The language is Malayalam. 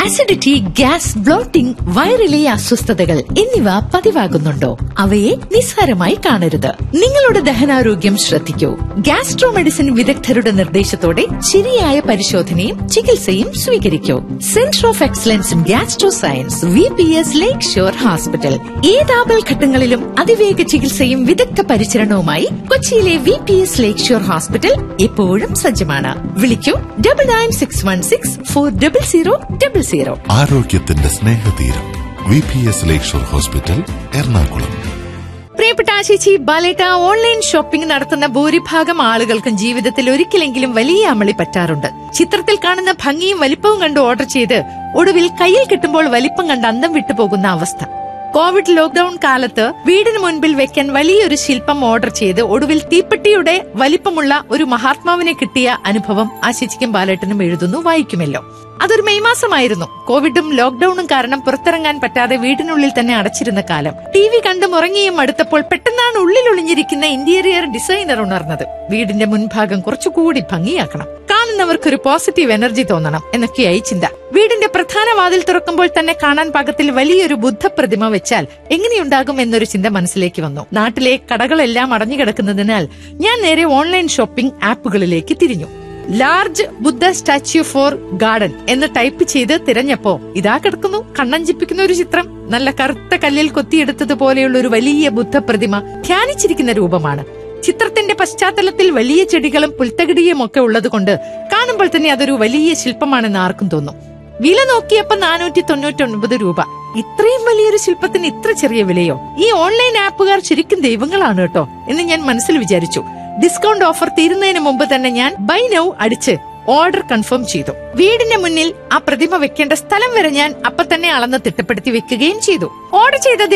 അസിഡിറ്റി ഗ്യാസ് ബ്ലോട്ടിംഗ് വയറിലെ അസ്വസ്ഥതകൾ എന്നിവ പതിവാകുന്നുണ്ടോ അവയെ നിസ്സാരമായി കാണരുത് നിങ്ങളുടെ ദഹനാരോഗ്യം ശ്രദ്ധിക്കൂ ഗ്യാസ്ട്രോ മെഡിസിൻ വിദഗ്ധരുടെ നിർദ്ദേശത്തോടെ ശരിയായ പരിശോധനയും ചികിത്സയും സ്വീകരിക്കൂ centre of excellence in gastro science V P S Lakeshore hospital ഏതാപൽ ഘട്ടങ്ങളിലും അതിവേഗ ചികിത്സയും വിദഗ്ധ പരിചരണവുമായി കൊച്ചിയിലെ V P S Lakeshore hospital എപ്പോഴും സജ്ജമാണ് വിളിക്കൂ double nine six one six four double zero double zero ആരോഗ്യത്തിന്റെ സ്നേഹതീരം V P S Lakeshore hospital Ernakulam പ്രിയപ്പെട്ട ആശിച്ചി ബാലേട്ട ഓൺലൈൻ ഷോപ്പിംഗ് നടത്തുന്ന ഭൂരിഭാഗം ആളുകൾക്കും ജീവിതത്തിൽ ഒരിക്കലെങ്കിലും വലിയ അമളി പറ്റാറുണ്ട് ചിത്രത്തിൽ കാണുന്ന ഭംഗിയും വലിപ്പവും കണ്ട് ഓർഡർ ചെയ്ത് ഒടുവിൽ കയ്യിൽ കിട്ടുമ്പോൾ വലിപ്പം കണ്ട് അന്തം വിട്ടുപോകുന്ന അവസ്ഥ കോവിഡ് ലോക്ഡൌൺ കാലത്ത് വീടിന് മുൻപിൽ വെക്കാൻ വലിയൊരു ശില്പം ഓർഡർ ചെയ്ത് ഒടുവിൽ തീപ്പെട്ടിയുടെ വലിപ്പമുള്ള ഒരു മഹാത്മാവിനെ കിട്ടിയ അനുഭവം ആശിച്ചിക്കും ബാലേട്ടനും എഴുതുന്നു വായിക്കുമല്ലോ അതൊരു മെയ് മാസമായിരുന്നു കോവിഡും ലോക്ഡൌണും കാരണം പുറത്തിറങ്ങാൻ പറ്റാതെ വീടിനുള്ളിൽ തന്നെ അടച്ചിരുന്ന കാലം ടി വി കണ്ടും ഉറങ്ങിയും അടുത്തപ്പോൾ പെട്ടെന്നാണ് ഉള്ളിൽ ഒളിഞ്ഞിരിക്കുന്ന ഇന്റീരിയർ ഡിസൈനർ ഉണർന്നത് വീടിന്റെ മുൻഭാഗം കുറച്ചുകൂടി ഭംഗിയാക്കണം കാണുന്നവർക്കൊരു പോസിറ്റീവ് എനർജി തോന്നണം എന്നൊക്കെയായി ചിന്ത വീടിന്റെ പ്രധാന വാതിൽ തുറക്കുമ്പോൾ തന്നെ കാണാൻ പാകത്തിൽ വലിയൊരു ബുദ്ധപ്രതിമ വെച്ചാൽ എങ്ങനെയുണ്ടാകും എന്നൊരു ചിന്ത മനസ്സിലേക്ക് വന്നു നാട്ടിലെ കടകളെല്ലാം അടഞ്ഞുകിടക്കുന്നതിനാൽ ഞാൻ നേരെ ഓൺലൈൻ ഷോപ്പിംഗ് ആപ്പുകളിലേക്ക് തിരിഞ്ഞു large Buddha statue for garden എന്ന് ടൈപ്പ് ചെയ്ത് തിരഞ്ഞപ്പോ ഇതാ കിടക്കുന്നു കണ്ണഞ്ചിപ്പിക്കുന്ന ഒരു ചിത്രം നല്ല കറുത്ത കല്ലിൽ കൊത്തിയെടുത്തതുപോലെയുള്ള ഒരു വലിയ ബുദ്ധപ്രതിമ ധ്യാനിച്ചിരിക്കുന്ന രൂപമാണ് ചിത്രത്തിന്റെ പശ്ചാത്തലത്തിൽ വലിയ ചെടികളും പുൽത്തകിടിയും ഒക്കെ ഉള്ളതുകൊണ്ട് കാണുമ്പോൾ തന്നെ അതൊരു വലിയ ശില്പമാണെന്ന് ആർക്കും തോന്നും വില നോക്കിയപ്പോ നാനൂറ്റി തൊണ്ണൂറ്റി ഒൻപത് രൂപ ഇത്രയും വലിയൊരു ശില്പത്തിന് ഇത്ര ചെറിയ വിലയോ ഈ ഓൺലൈൻ ആപ്പുകാർ ശരിക്കും ദൈവങ്ങളാണ് കേട്ടോ എന്ന് ഞാൻ മനസ്സിൽ വിചാരിച്ചു ഡിസ്കൗണ്ട് ഓഫർ തീരുന്നതിന് മുമ്പ് തന്നെ ഞാൻ ബൈ നൗ അടിച്ച് ഓർഡർ കൺഫേം ചെയ്തു വീടിന്റെ മുന്നിൽ ആ പ്രതിമ വെക്കേണ്ട സ്ഥലം വരെ ഞാൻ അപ്പൊ തന്നെ അളന്ന് തിട്ടപ്പെടുത്തി വെക്കുകയും ചെയ്തു ഓർഡർ ചെയ്ത